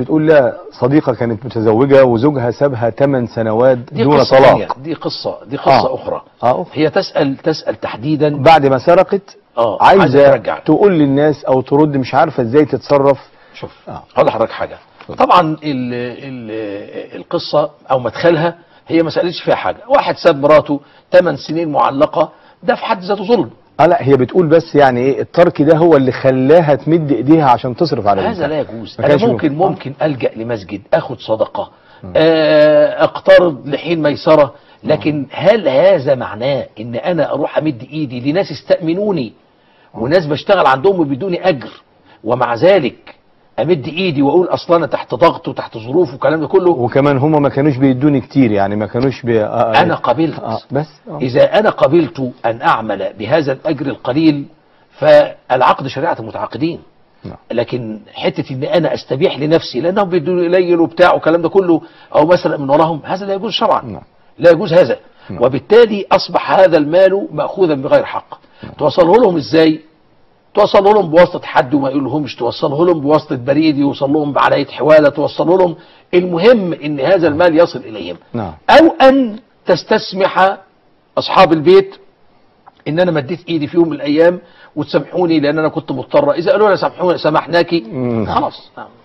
بتقول لها صديقة كانت متزوجة وزوجها سابها 8 سنوات دي دون قصة تانية، طلاق دي قصة دي قصة آه. أخرى اه هي تسأل تسأل تحديدا بعد ما سرقت اه عايزة ترجع تقول للناس او ترد مش عارفة ازاي تتصرف شوف آه. هقول لحضرتك حاجه طبعا ال ال القصه او مدخلها هي ما سالتش فيها حاجه واحد ساب مراته 8 سنين معلقه ده في حد ذاته ظلم اه لا هي بتقول بس يعني ايه الترك ده هو اللي خلاها تمد ايديها عشان تصرف على هذا بنتها. لا يجوز ما انا كانش ممكن ممكن. ممكن الجا لمسجد اخد صدقه آه، اقترض لحين ميسره لكن هل هذا معناه ان انا اروح امد ايدي لناس استأمنوني وناس بشتغل عندهم بدون اجر ومع ذلك امد ايدي واقول اصلا انا تحت ضغط وتحت ظروف والكلام ده كله وكمان هما ما كانوش بيدوني كتير يعني ما كانوش بي... آه انا قبلت آه بس آه. إذا أنا قبلت أن أعمل بهذا الأجر القليل فالعقد شريعة المتعاقدين نعم. لكن حتة إن أنا أستبيح لنفسي لأنهم بيدوا قليل وبتاع والكلام ده كله أو مثلا من وراهم هذا لا يجوز شرعا نعم. لا يجوز هذا نعم. وبالتالي أصبح هذا المال مأخوذا بغير حق توصله لهم إزاي توصله لهم بواسطة حد وما يقولهمش توصله لهم بواسطة بريد يوصل لهم بعلية حوالة توصله لهم المهم إن هذا المال يصل إليهم نعم او ان تستسمح اصحاب البيت ان انا مديت ايدي في يوم من الايام وتسامحوني لان انا كنت مضطره اذا قالوا لنا سامحونا سامحناكي مم. خلاص